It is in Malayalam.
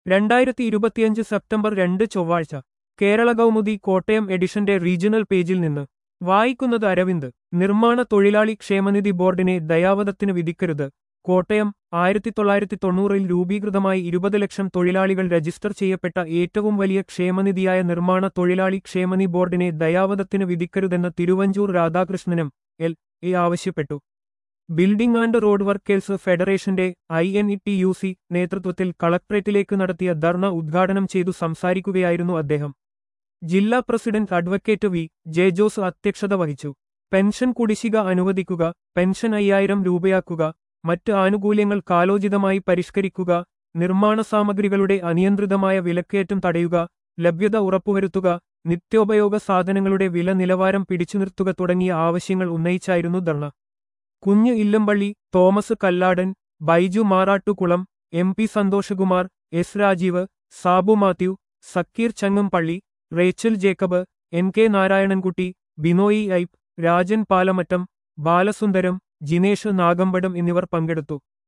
രണ്ടായിരത്തി ഇരുപത്തിയഞ്ച് സെപ്റ്റംബർ രണ്ട് ചൊവ്വാഴ്ച കേരള കൗമുദി കോട്ടയം എഡിഷന്റെ റീജിയണൽ പേജിൽ നിന്ന് വായിക്കുന്നത് അരവിന്ദ് നിർമ്മാണ തൊഴിലാളി ക്ഷേമനിധി ബോർഡിനെ ദയാവധത്തിന് വിധിക്കരുത് കോട്ടയം ആയിരത്തി തൊള്ളായിരത്തി തൊണ്ണൂറിൽ രൂപീകൃതമായി ഇരുപത് ലക്ഷം തൊഴിലാളികൾ രജിസ്റ്റർ ചെയ്യപ്പെട്ട ഏറ്റവും വലിയ ക്ഷേമനിധിയായ നിർമ്മാണ തൊഴിലാളി ക്ഷേമനിധി ബോർഡിനെ ദയാവധത്തിന് വിധിക്കരുതെന്ന് തിരുവഞ്ചൂർ രാധാകൃഷ്ണനും എൽ എ ആവശ്യപ്പെട്ടു ബിൽഡിംഗ് ആൻഡ് റോഡ് വർക്കേഴ്സ് ഫെഡറേഷന്റെ I N T U C സി നേതൃത്വത്തിൽ കളക്ട്രേറ്റിലേക്ക് നടത്തിയ ധർണ ഉദ്ഘാടനം ചെയ്തു സംസാരിക്കുകയായിരുന്നു അദ്ദേഹം ജില്ലാ president advocate V J Jose അധ്യക്ഷത വഹിച്ചു പെൻഷൻ കുടിശ്ശിക അനുവദിക്കുക പെൻഷൻ അയ്യായിരം രൂപയാക്കുക മറ്റ് ആനുകൂല്യങ്ങൾ കാലോചിതമായി പരിഷ്കരിക്കുക നിർമ്മാണ സാമഗ്രികളുടെ അനിയന്ത്രിതമായ വിലക്കയറ്റം തടയുക ലഭ്യത ഉറപ്പുവരുത്തുക നിത്യോപയോഗ സാധനങ്ങളുടെ വില നിലവാരം പിടിച്ചുനിർത്തുക തുടങ്ങിയ ആവശ്യങ്ങൾ ഉന്നയിച്ചായിരുന്നു dharna Kunju Illampally Thomas Kalladan Baiju Marattukulam M P Santhoshkumar S Rajeev Sabu Mathew Zakir Changampally Rachel Jacob N K Narayanankutty Binoy Ipe Rajan Palamattam Balasundaram Jinesh Nagampadam എന്നിവർ പങ്കെടുത്തു